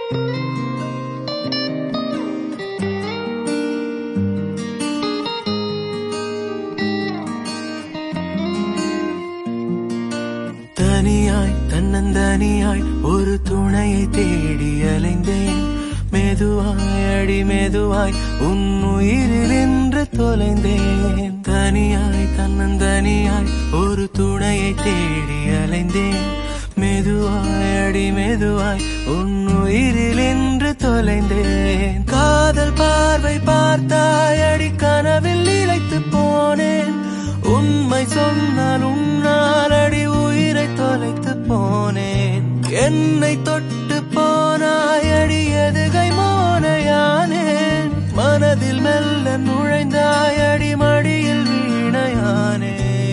தனியாய் தன்னந்தனியாய் ஒரு துணையை தேடி அலைந்தேன் மெதுவாய் அடி மெதுவாய் உன் உயிரில் என்று தொலைந்தேன் தனியாய் தன்னந்தனியாய் ஒரு துணையை தேடி அலைந்தேன் மெதுவாய் அடி மெதுவாய் உன் உயிரில் என்று தொலைந்தேன் காதல் பார்வை பார்த்தாய் அடி கனவில் இழைத்து போனேன் உண்மை சொன்னால் உன்னால் அடி உயிரை தொலைத்து போனேன் என்னை தொட்டு போனாய் அடி எதுகை மோனையானேன் மனதில் மெல்ல நுழைந்தாய் அடி மடியில் வீணையானேன்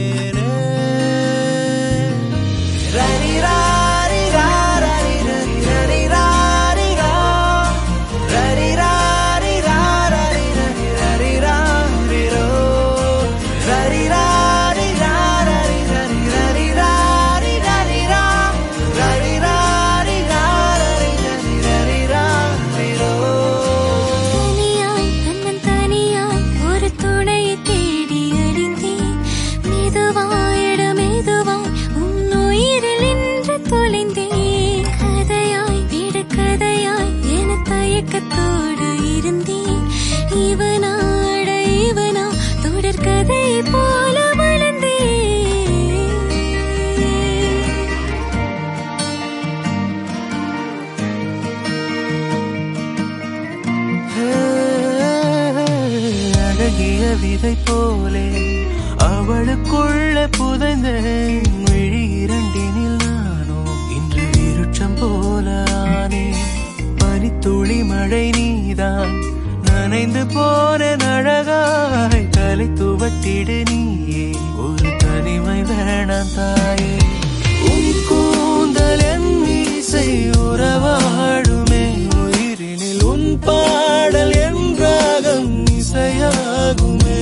ரரி ராரி ராரி ரரி ரரி ராரி ரா. ரரி ராரி ராரி ரரி ரரி ராரி ரோ. ரரி ராரி ராரி ரரி ரரி ராரி ரரி ரா. ரரி ராரி ராரி ரரி ரரி ராரி ரோ. தனியாய் தன்னன் தனியாய் ஒரு துணையை தேடி அறிந்தேன் மெதுவாயிட மெதுவாய் உன் உயிரில் இன்று தொலைந்தேன் கதையாய் விட கதையாய் என தயக்கத்தோடு இருந்தேன் இவனாட இவனா தொடர் கதை போல வளர்ந்தேன் அழகிய விதை போலே அவளுக்குள்ள புதைந்தேன் விழி இரண்டினில் நானோ இன்று விருட்சம் போல ஆனேன் பனித்துளி மழை நீதான் நனைந்து போன அழகாய் தலை துவட்டிடு நீயே ஒரு தனிமை வேணாம் தாயே உன் கூந்தல் என் மீசை உறவாடுமே உயிரினில் உன் பாடல் என் ராகம் இசையாகுமே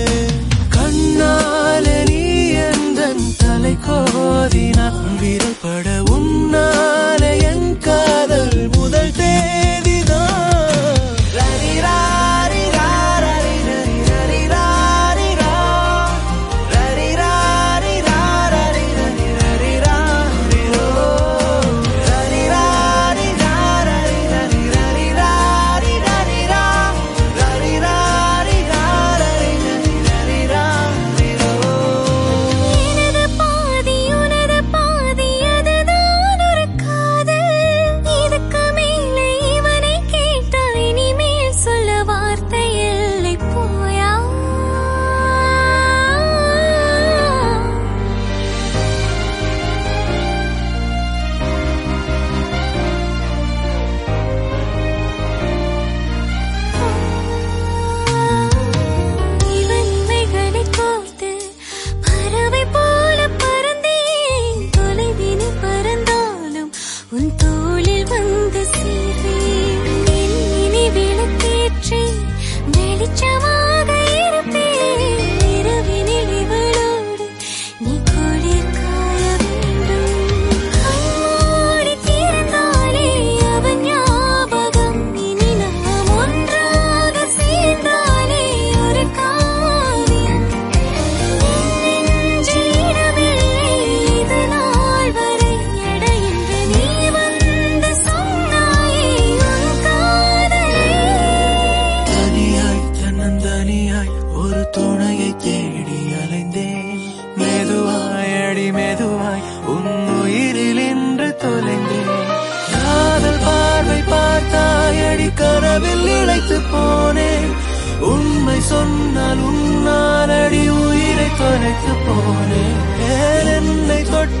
கண்ணாலே நீ எந்தன் தலை கோதினான் விரல்பட உன்னாலே என் காதல் முதல் தேதிதான் ரரி ராரி ராரி ரரி ரரி ராரி ரா. ரரி ராரி ராரி ரரி ரரி ராரி ரோ. ரரி ராரி ராரி ரரி ரரி ராரி ரரி ரா. ரரி ராரி ராரி ரரி ரரி ராரி ரோ. எனது பாதி உனது பாதி அதுதான் ஒரு காதல் இதுக்கு மேலே இவனை கேட்டால் இனிமேல் சொல்ல வார்த்தை இல்லை போயா இவன் இவைகளை கோர்த்து பறவை போல பறந்தேன் தொலைவினில் பறந்தாலும் உன் தோளில் வந்து சேர்வேன் என் நினைவில் தேற்றி வெளிச்சமாக இருப்பேன் இரவினில் இவளோடு நீ குளிர் காய வேண்டும் கண்மூடி திறந்தாலே அவன் ஞாபகம் இனி நாம் ஒன்றாக சேர்ந்தாலே ஒரு காவியம் என் நெஞ்சில் இடமில்லை இது நாள் வரை எட என்று நீ வந்து சொன்னாயே உன் காதலே தனியாய் தன்னந்தனியாய் ஒரு துணையை தேடி அலைந்தேன் மெதுவாய் அடி மெதுவாய் உன் உயிரில் என்று தொலைந்தேன் காதல் பார்வை பார்த்தாய் அடி கனவில் இழைத்து போனேன் உண்மை சொன்னால் உன்னால் அடி உயிரை தொலைத்து போனேன் என்னை தொட்டு